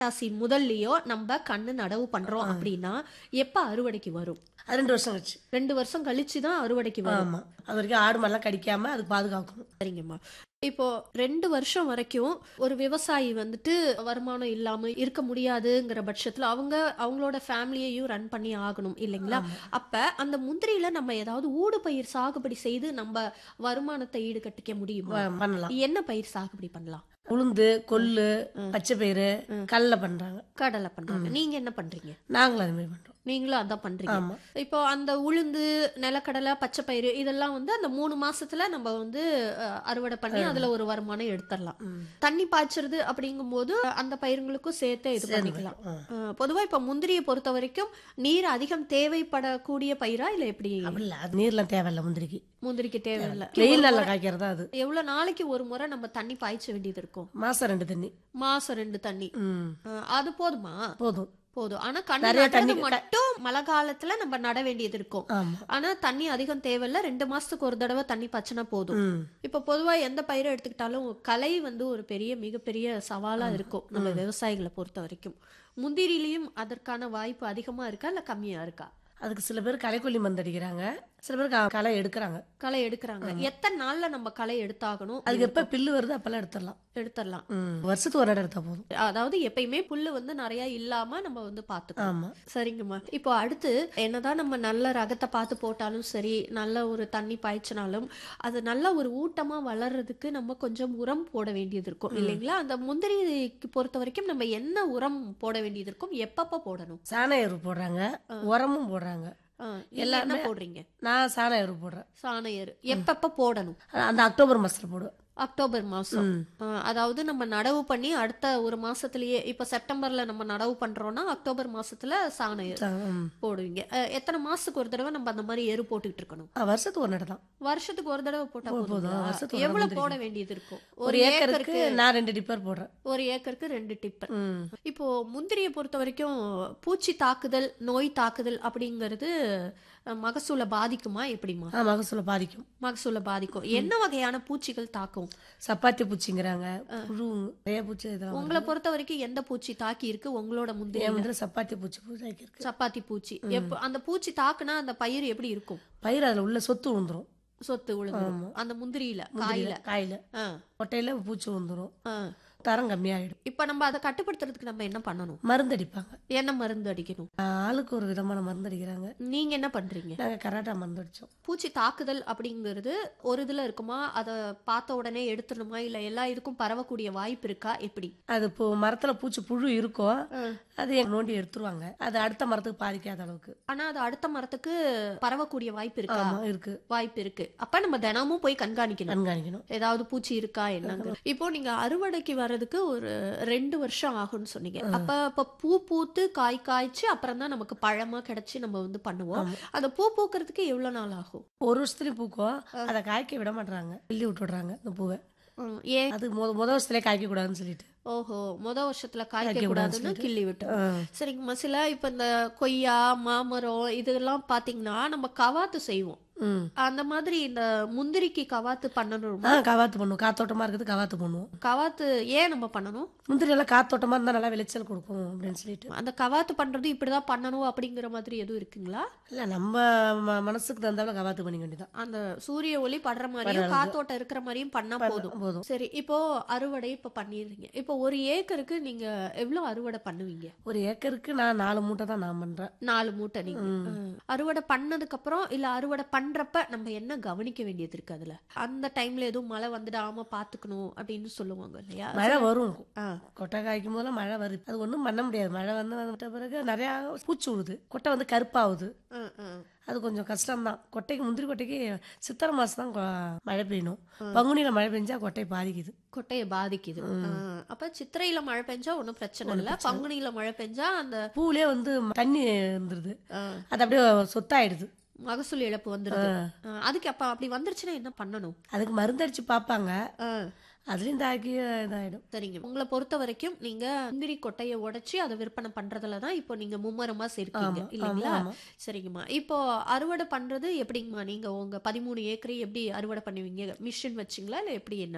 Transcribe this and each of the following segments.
ராசி முதல்லயோ நம்ம கண்ணு நடவு பண்றோம் அப்படின்னா எப்ப அறுவடைக்கு வரும் அது ரெண்டு வருஷம் கழிச்சு ரெண்டு வருஷம் கழிச்சு தான் அறுவடைக்கு வரும் ஆமா அது வரைக்கும் ஆடு மாடெல்லாம் கடிக்காம அதுக்கு பாதுகாக்கணும் சரிங்கம்மா இப்போ ரெண்டு வருஷம் வரைக்கும் ஒரு விவசாயி வந்துட்டு வருமானம் இல்லாம இருக்க முடியாதுங்கிற பட்சத்துல அவங்க அவங்களோட ஃபேமிலியையும் ரன் பண்ணி ஆகணும் இல்லைங்களா அப்ப அந்த முந்திரியில நம்ம ஏதாவது ஊடு பயிர் சாகுபடி செய்து நம்ம வருமானத்தை ஈடுகட்டிக்க முடியுமா வ- பண்ணலாம் என்ன பயிர் சாகுபடி பண்ணலாம் உளுந்து கொள்ளு பச்சை பயிறு கடலை பண்றாங்க கடலை பண்றாங்க நீங்க என்ன பண்றீங்க நாங்களும் அது மாதிரி பண்றோம் நீங்களும் அதான் பண்றீங்க ஆமா இப்போ அந்த உளுந்து நிலக்கடலை பச்சை பயிறு இதெல்லாம் வந்து அந்த மூணு மாசத்துல நம்ம வந்து அஹ், அறுவடை பண்ணி அதுல ஒரு வருமானம் எடுத்துடலாம் ம். தண்ணி பாய்ச்சறது அப்படிங்கும்போது அந்த பயிருங்களுக்கும் சேர்த்தே இது பண்ணிக்கலாம் ஆ. அஹ், பொதுவா இப்ப முந்திரியை பொறுத்த வரைக்கும் நீர் அதிகம் தேவைப்படக்கூடிய பயிரா இல்ல எப்படி அப்படி இல்லை அது நீர்லாம் தேவையில்ல முந்திரிக்கு முந்திரிக்கு தேவையில்லை வெயில் நல்லா காய்க்கிறதா அது எவ்வளவு நாளைக்கு ஒரு முறை நம்ம தண்ணி பாய்ச்ச வேண்டியது இருக்கும் மாசம் ரெண்டு தண்ணி மாசம் ரெண்டு தண்ணி ம் அஹ், அது போதுமா போதும் போதும் ஆனா கண்ணு நிறைய நடுறது தண்ணி க- மட்டும் மழை காலத்துல நம்ம நட வேண்டியது இருக்கும் ஆமா ஆனா தண்ணி அதிகம் தேவையில்ல ரெண்டு மாசத்துக்கு ஒரு தடவை தண்ணி பாய்ச்சினா போதும் ம் இப்ப பொதுவா எந்த பயிரை எடுத்துக்கிட்டாலும் கலை வந்து ஒரு பெரிய மிகப்பெரிய சவாலா இருக்கும் நம்ம விவசாயிகளை பொறுத்த வரைக்கும் முந்திரிலையும் அதற்கான வாய்ப்பு அதிகமா இருக்கா இல்ல கம்மியா இருக்கா அதுக்கு சில பேர் களைக்கொல்லி மருந்து அடிக்கிறாங்க சில பேர் க- களை எடுக்கிறாங்க களை எடுக்கிறாங்க எத்தனை நாள்ல நம்ம களை எடுத்தாகணும் அதுக்கு எப்ப பில்லு வருது அப்பெல்லாம் எடுத்துடலாம் எடுத்துடலாம் ம் வருஷத்துக்கு ஒரு இடம் எடுத்தா போதும் அதாவது எப்பயுமே புல்லு வந்து நிறைய இல்லாம நம்ம வந்து பாத்துக்கணும் ஆமா சரிங்கம்மா இப்போ அடுத்து என்னதான் நம்ம நல்ல ரகத்தை பார்த்து போட்டாலும் சரி நல்ல ஒரு தண்ணி பாய்ச்சினாலும் அது நல்ல ஒரு ஊட்டமா வளர்றதுக்கு நம்ம கொஞ்சம் உரம் போட வேண்டியது இருக்கும் இல்லைங்களா அந்த முந்திரிக்கு பொறுத்த வரைக்கும் நம்ம என்ன உரம் போட வேண்டியது இருக்கும் எப்பப்ப போடணும் சாண எரு போடுறாங்க உரமும் போடுறாங்க ஆ, நீங்க என்ன போடுறீங்க நான் சாண எரு போடுறேன் சாணையர் எப்பப்ப போடணும் அந்த அக்டோபர் மாசத்துல போடுவேன் அக்டோபர் மாசம் ம். ஆ, அதாவது நம்ம நடவு பண்ணி அடுத்த ஒரு மாசத்துலயே இப்ப செப்டம்பர்ல நம்ம நடவு பண்றோம்னா அக்டோபர் மாசத்துல சாணையர் ம். போடுவீங்க அஹ், எத்தனை மாசத்துக்கு ஒரு தடவை நம்ம அந்த மாதிரி எரு போட்டுக்கிட்டு இருக்கணும் ஆ, வருஷத்துக்கு ஒரு இடம் தான் வருஷத்துக்கு ஒரு தடவை போட்டா போதும், போதுங்களா? வருஷத்துக்கு ஒரு எவ்வளவு தடவை போட வேண்டியது இருக்கும் ஒரு ஏக்கருக்கு நான் ரெண்டு டிப்பர் போடுறேன் ஒரு ஏக்கருக்கு ரெண்டு டிப்பர் ம் இப்போ முந்திரியை பொறுத்த வரைக்கும் பூச்சி தாக்குதல் நோய் தாக்குதல் அப்படிங்கிறது அஹ், மகசூலை பாதிக்குமா எப்படிமா ஆ மகசூலை பாதிக்கும் மகசூலை பாதிக்கும் என்ன வகையான பூச்சிகள் தாக்கும் சப்பாத்தி பூச்சிங்கிறாங்க புழு நிறைய பூச்சி இதெல்லாம் உங்களை பொறுத்த வரைக்கும் எந்த பூச்சி தாக்கி இருக்கு உங்களோட முந்திரி என் வந்து சப்பாத்தி பூச்சி பூச்சி இருக்கு சப்பாத்தி பூச்சி எப்ப அந்த பூச்சி தாக்குனா அந்த பயிர் எப்படி இருக்கும் பயிர் அதுல உள்ள சொத்து விழுந்துரும் சொத்து விழுந்து அந்த முந்திரியில காயில முந்திரியில, காயில ஆ, கொட்டையில பூச்சி விழுந்துரும் ஆ. தரம் கம்மியாயிடும் இப்ப நம்ம அதை கட்டுப்படுத்துறதுக்கு நம்ம என்ன பண்ணணும் மருந்து அடிப்பாங்க என்ன மருந்து அடிக்கணும் ஆளுக்கு ஒரு விதமான மருந்து அடிக்கிறாங்க நீங்க என்ன பண்றீங்க நாங்க கராட்டா மருந்து அடிச்சோம் பூச்சி தாக்குதல் அப்படிங்கிறது ஒரு இதுல இருக்குமா அதை பார்த்த உடனே எடுத்துடணுமா இல்ல எல்லா இதுக்கும் பரவக்கூடிய வாய்ப்பு இருக்கா எப்படி அது இப்போ மரத்துல பூச்சி புழு இருக்கும் ஆ. அது எங்க நோண்டி எடுத்துருவாங்க அது அடுத்த மரத்துக்கு பாதிக்காத அளவுக்கு ஆனா அது அடுத்த மரத்துக்கு பரவக்கூடிய வாய்ப்பு இருக்கா ஆமா இருக்கு வாய்ப்பு இருக்கு அப்ப நம்ம தினமும் போய் கண்காணிக்கணும் கண்காணிக்கணும் ஏதாவது பூச்சி இருக்கா என்னங்க இப்போ நீங்க அறுவடைக்கு வர்றதுக்கு ஒரு ரெண்டு வருஷம் ஆகும்னு சொன்னீங்க அப்ப அப்ப பூ பூத்து காய் காய்ச்சி அப்புறம் தான் நமக்கு பழமா கிடைச்சு நம்ம வந்து பண்ணுவோம் அந்த பூ பூக்கிறதுக்கு எவ்வளவு நாள் ஆகும் ஒரு வருஷத்துலயும் பூக்கும் அதை காய்க்க விட மாட்டாங்க கிள்ளி விட்டுடுறாங்க இந்த பூவை ம், ஏன் அது முத முத வருஷத்துலயே காய்க்க கூடாதுன்னு சொல்லிட்டு ஓஹோ முத வருஷத்துல காய்க்க காய்க்க கூடாதுன்னு கூடாதுன்னு கிள்ளி விட்டு ஆ. சரிங்கம்மா சில இப்ப இந்த கொய்யா மாமரம் இதெல்லாம் பாத்தீங்கன்னா நம்ம கவாத்து செய்வோம் ம் அந்த மாதிரி இந்த முந்திரிக்கு கவாத்து பண்ணணும் ஆ கவாத்து பண்ணுவோம் காத்தோட்டமா இருக்குது கவாத்து பண்ணுவோம் கவாத்து ஏன் நம்ம பண்ணணும் முந்திரி எல்லாம் காத்தோட்டமா இருந்தா நல்லா விளைச்சல் கொடுக்கும் அப்படின்னு சொல்லிட்டு அந்த கவாத்து பண்றது இப்படிதான் பண்ணணும் அப்படிங்கிற மாதிரி எதுவும் இருக்குங்களா இல்ல நம்ம ம- மனசுக்கு தந்தாலும் கவாத்து பண்ணிக்க வேண்டியதான் அந்த சூரிய ஒளி படுற மாதிரியும் காத்தோட்டம் இருக்கிற மாதிரியும் பண்ணா போதும் போதும் சரி இப்போ அறுவடை இப்ப பண்ணிடுறீங்க இப்போ ஒரு ஏக்கருக்கு நீங்க எவ்வளவு அறுவடை பண்ணுவீங்க ஒரு ஏக்கருக்கு நான் நாலு மூட்டை தான் நான் பண்றேன் நாலு மூட்டை நீங்க ம். அறுவடை பண்ணதுக்கு அப்புறம் இல்ல அறுவடை பண்றப்ப நம்ம என்ன கவனிக்க வேண்டியது இருக்கு அதுல அந்த டைம்ல எதுவும் மழை வந்துடாம பாத்துக்கணும் அப்படின்னு சொல்லுவாங்க இல்லையா மழை வரும் ஆ. கொட்டை காய்க்கும் போதெல்லாம் மழை வருது அது ஒண்ணும் பண்ண முடியாது மழை வந்து வந்துட்ட பிறகு நிறைய பூச்சி விடுது கொட்டை வந்து கருப்பாகுது ஆ, ஆ. அது கொஞ்சம் கஷ்டம்தான் கொட்டைக்கு முந்திரி கொட்டைக்கு சித்திரை மாசம் தான் கொ- மழை பெய்யணும் பங்குனியில மழை பெஞ்சா கொட்டை பாதிக்குது கொட்டையை பாதிக்குது ஆ. அப்ப சித்திரையில மழை பெஞ்சா ஒண்ணும் பிரச்சனை இல்ல பங்குனியில மழை பெஞ்சா அந்த பூவிலே வந்து தண்ணி இருந்துருது ஆ, அது அப்படியே சொத்தாயிடுது மகசூல் இழப்பு வந்துருது ஆ, அதுக்கு அப்ப அப்படி வந்துருச்சுன்னா என்ன பண்ணணும் அதுக்கு மருந்தடிச்சு பார்ப்பாங்க ஆ, அதுலயும் தாக்கி இதாயிடும் சரிங்க உங்களை பொறுத்த வரைக்கும் நீங்க முந்திரி கொட்டையை உடைச்சு அதை விற்பனை பண்றதுல தான் இப்போ நீங்க மும்மரமா சேர்க்கீங்க ஆமா, இல்லைங்களா ஆமா. சரிங்கம்மா இப்போ அறுவடை பண்றது எப்படிங்கம்மா நீங்க உங்க பதிமூணு ஏக்கரை எப்படி அறுவடை பண்ணுவீங்க மிஷின் வச்சிங்களா இல்ல எப்படி என்ன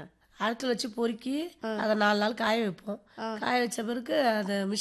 அடுப்பில் வச்சு பொறுக்கி அதை நாலு நாள் காய வைப்போம் காய வச்ச பிறகு அதை